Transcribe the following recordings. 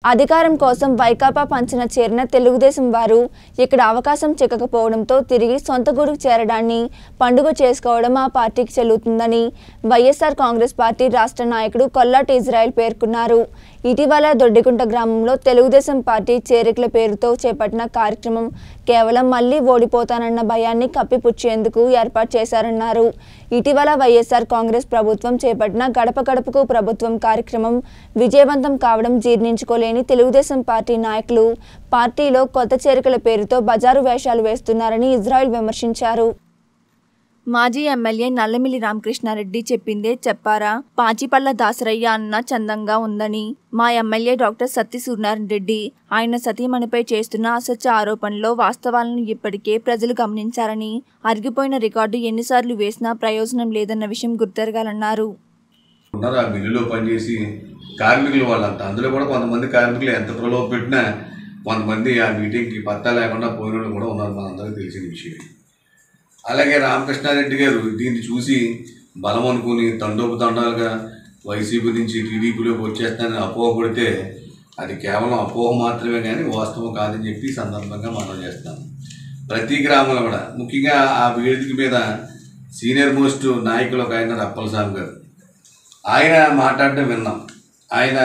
అధికారం కోసం వైకాపా పంచన చేరిన తెలుగుదేశం వారు ఇక్కడ అవకాశం చిక్కకపోవడంతో తిరిగి సొంత గూడుకు చేరడాన్ని పండుగ చేసుకోవడం ఆ పార్టీకి చెల్లుతుందని వైఎస్ఆర్ కాంగ్రెస్ పార్టీ రాష్ట్ర నాయకుడు కొల్లాటి ఇజ్రాయెల్ పేర్కొన్నారు ఇటీవల దొడ్డిగుంట గ్రామంలో తెలుగుదేశం పార్టీ చేరికల పేరుతో చేపట్టిన కార్యక్రమం కేవలం మళ్లీ ఓడిపోతానన్న భయాన్ని కప్పిపుచ్చేందుకు ఏర్పాటు చేశారన్నారు ఇటీవల వైఎస్ఆర్ కాంగ్రెస్ ప్రభుత్వం చేపట్టిన గడప గడపకు ప్రభుత్వం కార్యక్రమం విజయవంతం కావడం జీర్ణించుకోలేని తెలుగుదేశం పార్టీ నాయకులు పార్టీలో కొత్త చేరికల పేరుతో బజారు వేషాలు వేస్తున్నారని ఇజ్రాయెల్ విమర్శించారు మాజీ ఎమ్మెల్యే నల్లమిల్లి రామకృష్ణారెడ్డి చెప్పిందే చెప్పారా పాచిపల్ల దాసరయ్య అన్న చందంగా ఉందని మా ఎమ్మెల్యే డాక్టర్ సత్తి సూర్యనారాయణ రెడ్డి ఆయన సతీమణిపై చేస్తున్న అసత్య ఆరోపణలో వాస్తవాలను ఇప్పటికే ప్రజలు గమనించారని అరిగిపోయిన రికార్డు ఎన్నిసార్లు వేసినా ప్రయోజనం లేదన్న విషయం గుర్తెరగాలన్నారు ఉన్నారు ఆ మిల్లులో పనిచేసి కార్మికులు వాళ్ళంతా అందులో కూడా కొంతమంది కార్మికులు ఎంత ప్రలోభ పెట్టినా కొంతమంది ఆ మీటింగ్కి పత్తా లేకుండా పోయిన వాళ్ళు కూడా ఉన్నారు మనందరికీ తెలిసిన విషయం అలాగే రామకృష్ణారెడ్డి గారు దీన్ని చూసి బలం అనుకుని తండోపు తండాలుగా వైసీపీ నుంచి టీడీపీలోకి వచ్చేస్తానని అపోహపడితే అది కేవలం అపోహ మాత్రమే కానీ వాస్తవం కాదని చెప్పి ఈ సందర్భంగా మనం చేస్తాం ప్రతి గ్రామంలో కూడా ముఖ్యంగా ఆ వేదిక మీద సీనియర్ మోస్ట్ నాయకులు ఒక ఆయన రప్పలస్వామి గారు ఆయన మాట్లాడటం విన్నాం ఆయన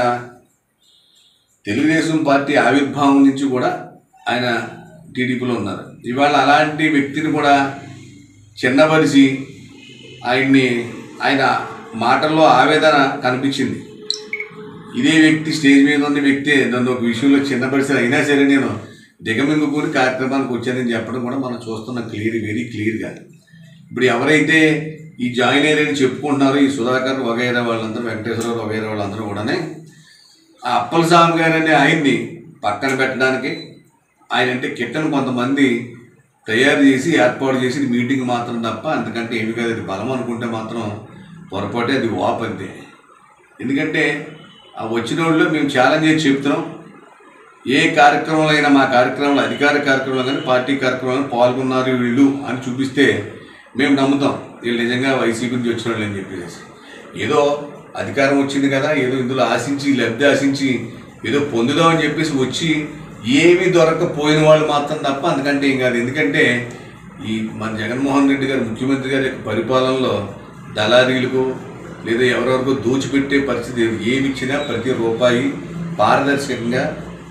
తెలుగుదేశం పార్టీ ఆవిర్భావం నుంచి కూడా ఆయన టీడీపీలో ఉన్నారు ఇవాళ అలాంటి వ్యక్తిని కూడా చిన్నపరిచి ఆయన్ని ఆయన మాటల్లో ఆవేదన కనిపించింది ఇదే వ్యక్తి స్టేజ్ మీద ఉన్న వ్యక్తి నన్ను ఒక విషయంలో చిన్నపరిచి అయినా సరే నేను దిగమింగుకుని కార్యక్రమానికి వచ్చానని చెప్పడం కూడా మనం చూస్తున్నాం క్లియర్ వెరీ క్లియర్గా ఇప్పుడు ఎవరైతే ఈ జాయిన్ అయ్యారని చెప్పుకుంటున్నారో ఈ సుధాకర్ వగైరా వాళ్ళందరూ వెంకటేశ్వరరావు వగైరా వాళ్ళందరూ కూడానే ఆ అప్పలస్వామి గారని ఆయన్ని పక్కన పెట్టడానికి ఆయన అంటే కిట్టను కొంతమంది తయారు చేసి ఏర్పాటు చేసి మీటింగ్ మాత్రం తప్ప అంతకంటే ఏమి కాదు అది బలం అనుకుంటే మాత్రం పొరపాటే అది వాప్ అంతే ఎందుకంటే ఆ వచ్చిన వాళ్ళు మేము ఛాలెంజ్ చేసి చెప్తున్నాం ఏ కార్యక్రమంలో అయినా మా కార్యక్రమంలో అధికార కార్యక్రమంలో కానీ పార్టీ కార్యక్రమంలో పాల్గొన్నారు వీళ్ళు అని చూపిస్తే మేము నమ్ముతాం వీళ్ళు నిజంగా వైసీపీ నుంచి వచ్చిన వాళ్ళు అని చెప్పేసి ఏదో అధికారం వచ్చింది కదా ఏదో ఇందులో ఆశించి లబ్ధి ఆశించి ఏదో పొందుదామని చెప్పేసి వచ్చి ఏమీ దొరకకపోయిన వాళ్ళు మాత్రం తప్ప అందుకంటే ఏం కాదు ఎందుకంటే ఈ మన జగన్మోహన్ రెడ్డి గారు ముఖ్యమంత్రి గారి యొక్క పరిపాలనలో దళారీలకు లేదా ఎవరెవరికో దోచిపెట్టే పరిస్థితి లేదు. ఏమి ఇచ్చినా ప్రతి రూపాయి పారదర్శకంగా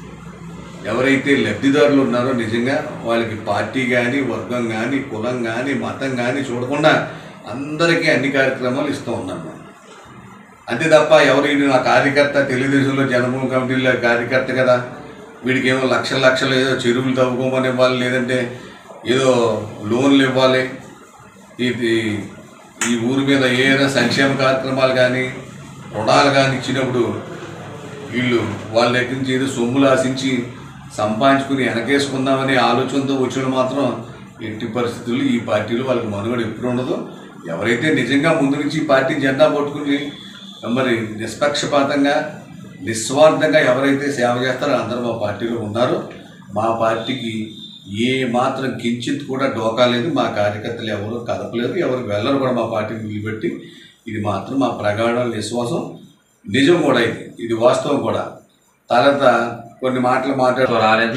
ఎవరైతే లబ్ధిదారులు ఉన్నారో నిజంగా వాళ్ళకి పార్టీ కానీ వర్గం కానీ కులం కానీ మతం కానీ చూడకుండా అందరికీ అన్ని కార్యక్రమాలు ఇస్తూ ఉన్నాను అంతే తప్ప ఎవరు ఈయన నా కార్యకర్త తెలుగుదేశంలో జనభూమి కమిటీలో కార్యకర్త కదా వీడికి ఏమో లక్షల లక్షలు ఏదో చెరువులు తవ్వుకోమని ఇవ్వాలి లేదంటే ఏదో లోన్లు ఇవ్వాలి ఇది ఈ ఊరి మీద ఏదైనా సంక్షేమ కార్యక్రమాలు కానీ రుణాలు కానీ ఇచ్చినప్పుడు వీళ్ళు వాళ్ళ దగ్గర నుంచి ఏదో సొమ్ములు ఆశించి సంపాదించుకుని వెనకేసుకుందామనే ఆలోచనతో వచ్చిన మాత్రం ఎట్టి పరిస్థితుల్లో ఈ పార్టీలో వాళ్ళకి మనుగడ ఎప్పుడు ఉండదు ఎవరైతే నిజంగా ముందు నుంచి ఈ పార్టీ జెండా పట్టుకుని మరి నిష్పక్షపాతంగా నిస్వార్థంగా ఎవరైతే సేవ చేస్తారో అందరూ మా పార్టీలో ఉన్నారు మా పార్టీకి ఏ మాత్రం కించిత్ కూడా డోకా లేదు మా కార్యకర్తలు ఎవరు కదపలేదు ఎవరు వెళ్ళరు కూడా మా పార్టీని నిలబెట్టి ఇది మాత్రం మా ప్రగాఢ విశ్వాసం నిజం కూడా ఇది ఇది వాస్తవం కూడా తర్వాత కొన్ని మాటలు మాట్లాడు రాలేదు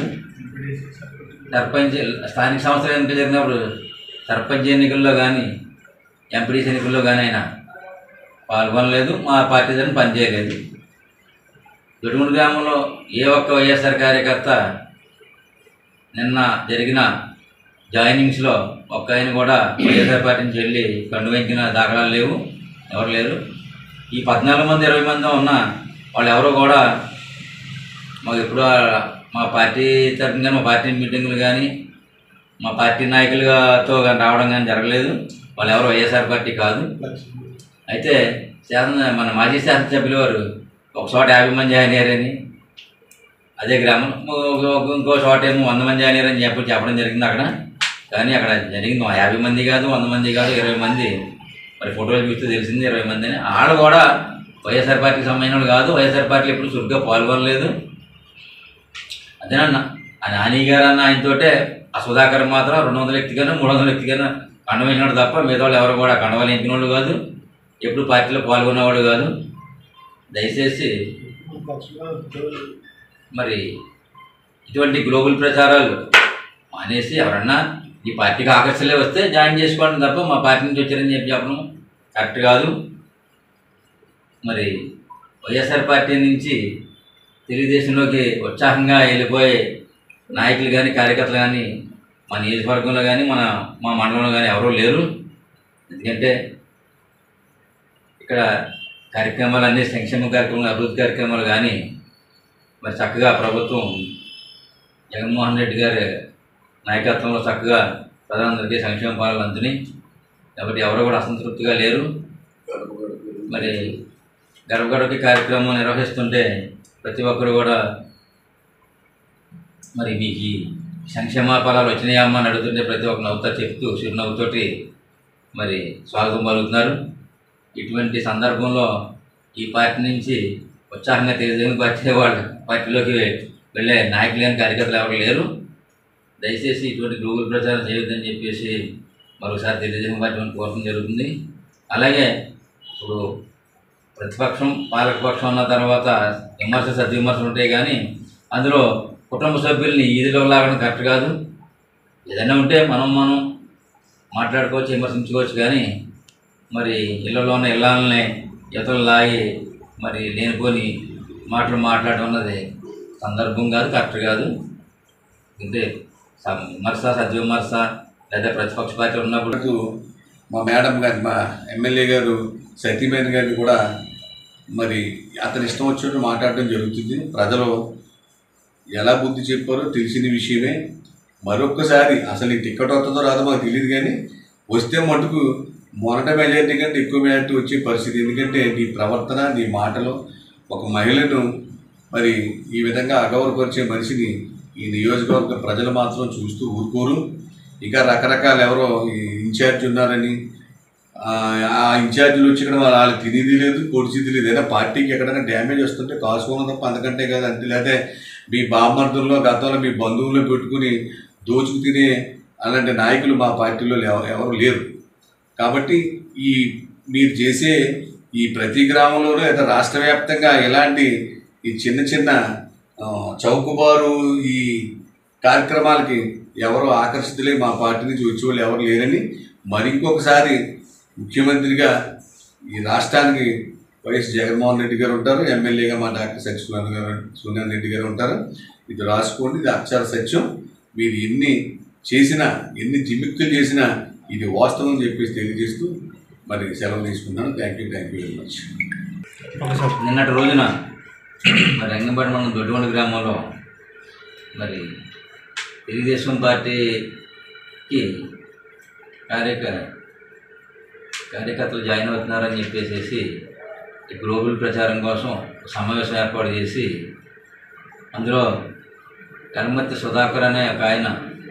సర్పంచ్ స్థానిక సంస్థల ఎన్నికలు జరిగినప్పుడు సర్పంచ్ ఎన్నికల్లో కానీ ఎంపీడీసీ ఎన్నికల్లో కానీ ఆయన పాల్గొనలేదు మా పార్టీ తరఫున పనిచేయలేదు దొడుగుండు గ్రామంలో ఏ ఒక్క వైఎస్ఆర్ కార్యకర్త నిన్న జరిగిన జాయినింగ్స్లో ఒక్క ఆయన కూడా వైఎస్ఆర్ పార్టీ నుంచి వెళ్ళి కండువెంచిన దాఖలాలు లేవు ఎవరు లేరు ఈ పద్నాలుగు మంది ఇరవై మంది ఉన్న వాళ్ళు ఎవరో కూడా మాకు ఎప్పుడు మా పార్టీ తరఫున కానీ మా పార్టీ మీటింగులు కానీ మా పార్టీ నాయకులతో కానీ రావడం కానీ జరగలేదు వాళ్ళు ఎవరు వైఎస్ఆర్ పార్టీ కాదు అయితే శాసన మన మాజీ శాసనసభ్యులు వారు ఒక చోట యాభై మంది జాయిన్ అయ్యారని అదే గ్రామం ఇంకో- ఇంకో చోట ఏమో వంద మంది జాయిన్ అయ్యారని చెప్పి చెప్పడం జరిగింది అక్కడ కానీ అక్కడ జరిగింది యాభై మంది కాదు వంద మంది కాదు ఇరవై మంది మరి ఫోటోలు చూస్తే తెలిసింది ఇరవై మంది అని వాళ్ళు కూడా వైఎస్ఆర్ పార్టీకి సంబంధించిన వాళ్ళు కాదు వైఎస్ఆర్ పార్టీ ఎప్పుడు చురుగ్గా పాల్గొనలేదు అదేనన్న ఆ నాని గారు అన్న ఆయనతోటే ఆ సుధాకర్ మాత్రం రెండు వందల వ్యక్తిగానే మూడు వందల వ్యక్తిగానే కండవేసినాడు తప్ప మిగతా వాళ్ళు ఎవరు కూడా కండవాలు ఎంపిన వాళ్ళు కాదు ఎప్పుడు పార్టీలో పాల్గొనేవాడు కాదు దయచేసి మరి ఇటువంటి గ్లోబల్ ప్రచారాలు మానేసి ఎవరన్నా ఈ పార్టీకి ఆకర్షలే వస్తే జాయిన్ చేసుకోండి తప్ప మా పార్టీ నుంచి వచ్చారని చెప్పి చెప్పడం కరెక్ట్ కాదు మరి వైఎస్ఆర్ పార్టీ నుంచి తెలుగుదేశంలోకి ఉత్సాహంగా వెళ్ళిపోయే నాయకులు కానీ కార్యకర్తలు కానీ మన నియోజకవర్గంలో కానీ మన మా మండలంలో కానీ ఎవరూ లేరు ఎందుకంటే ఇక్కడ కార్యక్రమాలు అన్ని సంక్షేమ కార్యక్రమాలు అభివృద్ధి కార్యక్రమాలు కానీ మరి చక్కగా ప్రభుత్వం జగన్మోహన్ రెడ్డి గారి నాయకత్వంలో చక్కగా ప్రధానందరికీ సంక్షేమ పాలనలు అందుతున్నాయి కాబట్టి ఎవరు కూడా అసంతృప్తిగా లేరు మరి గడప గడపకి కార్యక్రమం నిర్వహిస్తుంటే ప్రతి ఒక్కరు కూడా మరి మీకు ఈ సంక్షేమ ఫలాలు వచ్చినాయమ్మా అని అడుగుతుంటే ప్రతి ఒక్క నవ్వుతా చెప్తూ చిరునవ్వుతోటి మరి స్వాగతం పలుకుతున్నారు ఇటువంటి సందర్భంలో ఈ పార్టీ నుంచి ఉత్సాహంగా తెలుగుదేశం పార్టీ వాళ్ళు పార్టీలోకి వెళ్ళే నాయకులు కానీ కార్యకర్తలు ఎవరు లేరు దయచేసి ఇటువంటి గ్లోబల్ ప్రచారం చేయొద్దని చెప్పేసి మరోసారి తెలుగుదేశం పార్టీ వాళ్ళని కోరడం జరుగుతుంది అలాగే ఇప్పుడు ప్రతిపక్షం పాలకపక్షం ఉన్న తర్వాత విమర్శ సద్విమర్శలు ఉంటాయి కానీ అందులో కుటుంబ సభ్యుల్ని ఈదిలో లాగడం కరెక్ట్ కాదు ఏదైనా ఉంటే మనం మనం మాట్లాడుకోవచ్చు విమర్శించుకోవచ్చు కానీ మరి ఇళ్లలో ఉన్న ఇళ్ళని ఇతరులు లాగి మరి లేనిపోని మాటలు మాట్లాడడం అన్నది సందర్భం కాదు కరెక్ట్ కాదు అంటే స- విమర్శ సద్విమర్శ లేదా ప్రతిపక్ష పార్టీ ఉన్నప్పుడు మనకు మా మేడం గారి మా ఎమ్మెల్యే గారు సతీమేన్ గారిని కూడా మరి అతని ఇష్టం వచ్చినట్టు మాట్లాడడం జరుగుతుంది ప్రజలు ఎలా బుద్ధి చెప్పారో తెలిసిన విషయమే మరొక్కసారి అసలు ఈ టికెట్ వస్తుందో రాదో మాకు తెలియదు కానీ వస్తే మటుకు మొదట మెజారిటీ కంటే ఎక్కువ మెజారిటీ వచ్చే పరిస్థితి ఎందుకంటే నీ ప్రవర్తన నీ మాటలు ఒక మహిళను మరి ఈ విధంగా అగౌరవపరిచే మనిషిని ఈ నియోజకవర్గ ప్రజలు మాత్రం చూస్తూ ఊరుకోరు ఇక రకరకాల ఎవరో ఈ ఇన్ఛార్జ్ ఉన్నారని ఆ ఆ ఇన్ఛార్జీలు వచ్చి ఇక్కడ వాళ్ళకి తినేది లేదు పొడిచింది లేదు ఏదైనా పార్టీకి ఎక్కడైనా డ్యామేజ్ వస్తుంటే కాసుకోవడం తప్ప అంతకంటే కాదు అంతే లేకపోతే మీ బామ్మర్దుల్లో గతంలో మీ బంధువుల్లో పెట్టుకుని దోచుకు తినే అలాంటి నాయకులు మా పార్టీలో ఎవ- ఎవరు లేరు కాబట్టి ఈ మీరు చేసే ఈ ప్రతి గ్రామంలోనూ లేదా రాష్ట్ర వ్యాప్తంగా ఎలాంటి ఈ చిన్న చిన్న ఆ, చౌకబారు ఈ కార్యక్రమాలకి ఎవరు ఆకర్షితులై మా పార్టీ నుంచి వచ్చే వాళ్ళు ఎవరు లేరని మరి ఇంకొకసారి ముఖ్యమంత్రిగా ఈ రాష్ట్రానికి వైఎస్ జగన్మోహన్ రెడ్డి గారు ఉంటారు ఎమ్మెల్యేగా మా డాక్టర్ సత్యనారాయణ గారు సూర్యనారాయణ రెడ్డి గారు ఉంటారు ఇది రాసుకోండి ఇది అక్షర సత్యం మీరు ఎన్ని చేసినా ఎన్ని జిమ్మిక్కులు చేసినా ఇది వాస్తవం అని చెప్పేసి తెలియజేస్తూ మరి సెలవు తీసుకున్నాను thank you thank you very much నిన్నటి రోజున మరి రంగంపేట మండలం దొడ్డిగొండ గ్రామంలో మరి తెలుగుదేశం పార్టీకి కార్యక కార్యకర్తలు జాయిన్ అవుతున్నారని చెప్పేసి ఈ గ్లోబల్ ప్రచారం కోసం ఒక సమావేశం ఏర్పాటు చేసి అందులో కనుమర్తి సుధాకర్ అనే ఒక ఆయన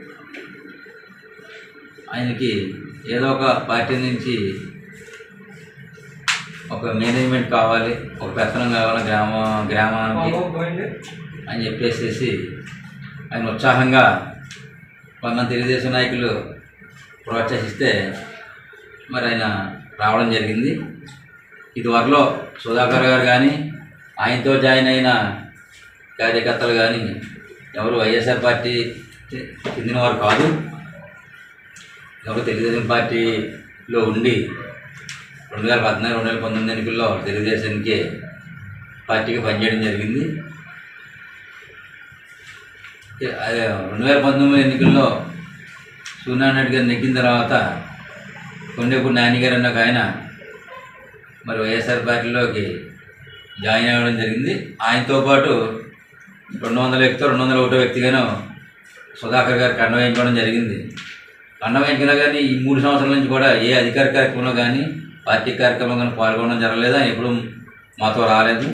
ఆయనకి ఏదో ఒక పార్టీ నుంచి ఒక మేనేజ్మెంట్ కావాలి ఒక పెత్తనం కావాలి గ్రామ గ్రామానికి అని చెప్పేసేసి ఆయన ఉత్సాహంగా కొంతమంది తెలుగుదేశం నాయకులు ప్రోత్సహిస్తే మరి ఆయన రావడం జరిగింది ఇదివరలో సుధాకర్ గారు కానీ ఆయనతో జాయిన్ అయిన కార్యకర్తలు కానీ ఎవరు వైఎస్ఆర్ పార్టీ చెందిన వారు కాదు ఎవరు తెలుగుదేశం పార్టీలో ఉండి రెండు వేల పద్నాలుగు రెండు వేల పంతొమ్మిది ఎన్నికల్లో తెలుగుదేశానికి పార్టీకి పనిచేయడం జరిగింది అదే రెండు వేల పంతొమ్మిది ఎన్నికల్లో సూర్యనారాయణ రెడ్డి గారు నెగ్గిన తర్వాత కొండేపూడి నాని గారు అన్న ఒక ఆయన మరి వైఎస్ఆర్ పార్టీలోకి జాయిన్ అవ్వడం జరిగింది ఆయనతో పాటు రెండు వందల వ్యక్తితో రెండు వందల ఒకటో వ్యక్తిగాను సుధాకర్ గారు కండ వేయించుకోవడం జరిగింది కండ వేయించినా కానీ ఈ మూడు సంవత్సరాల నుంచి కూడా ఏ అధికార కార్యక్రమంలో కానీ పార్టీ కార్యక్రమంలో కానీ పాల్గొనడం జరగలేదు ఆయన ఎప్పుడు మాతో రాలేదు